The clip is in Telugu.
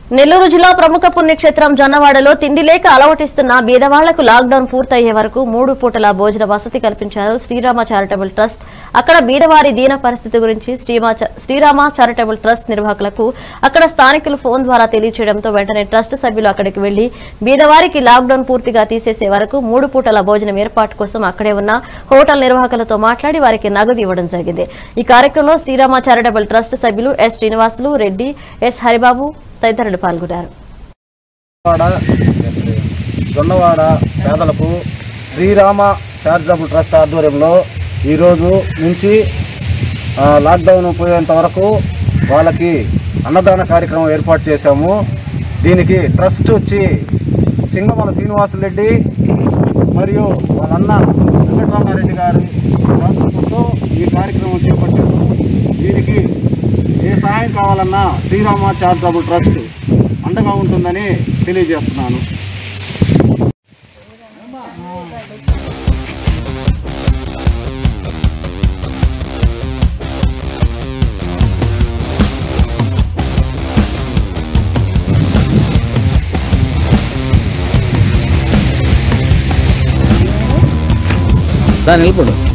నెల్లూరు జిల్లా ప్రముఖ పుణ్యక్షేత్రం జొన్నవాడలో తిండి లేక అలవటిస్తున్న బీదవాళ్లకు లాక్డౌన్ పూర్తయ్యే వరకు మూడు పూటల భోజన వసతి కల్పించారు శ్రీరామ చారిటబుల్ ట్రస్ట్ అక్కడ బీదవారి దీన పరిస్థితి గురించి శ్రీమా చ- శ్రీరామ చారిటబుల్ ట్రస్ట్ నిర్వాహకులకు అక్కడ స్థానికులు ఫోన్ ద్వారా తెలియచేయడంతో వెంటనే ట్రస్ట్ సభ్యులు అక్కడికి వెళ్లి బీదవారికి లాక్డౌన్ పూర్తిగా తీసేసే వరకు మూడు పూటల భోజనం ఏర్పాటు కోసం అక్కడే ఉన్న హోటల్ నిర్వాహకులతో మాట్లాడి వారికి నగదు ఇవ్వడం జరిగింది ఈ కార్యక్రమంలో శ్రీరామ చారిటబుల్ ట్రస్ట్ సభ్యులు ఎస్ శ్రీనివాసులు రెడ్డి ఎస్ హరిబాబు తదితరులు పాల్గొన్నారు వాడ జొన్నవాడ పేదలకు శ్రీరామ చారిటబుల్ ట్రస్ట్ ఆధ్వర్యంలో ఈరోజు నుంచి ఆ, లాక్డౌన్ పోయేంత వరకు వాళ్ళకి అన్నదాన కార్యక్రమం ఏర్పాటు చేశాము దీనికి ట్రస్ట్ వచ్చి సింగమల శ్రీనివాసరెడ్డి మరియు వాళ్ళ అన్న వెంకటరామారెడ్డి గారి నేతృత్వంతో ఈ కార్యక్రమం చేపట్టారు దీనికి ఏ సహాయం కావాలన్నా శ్రీరామ చారిటబుల్ ట్రస్ట్ అండగా ఉంటుందని తెలియజేస్తున్నాను దాన్ని నిలబడు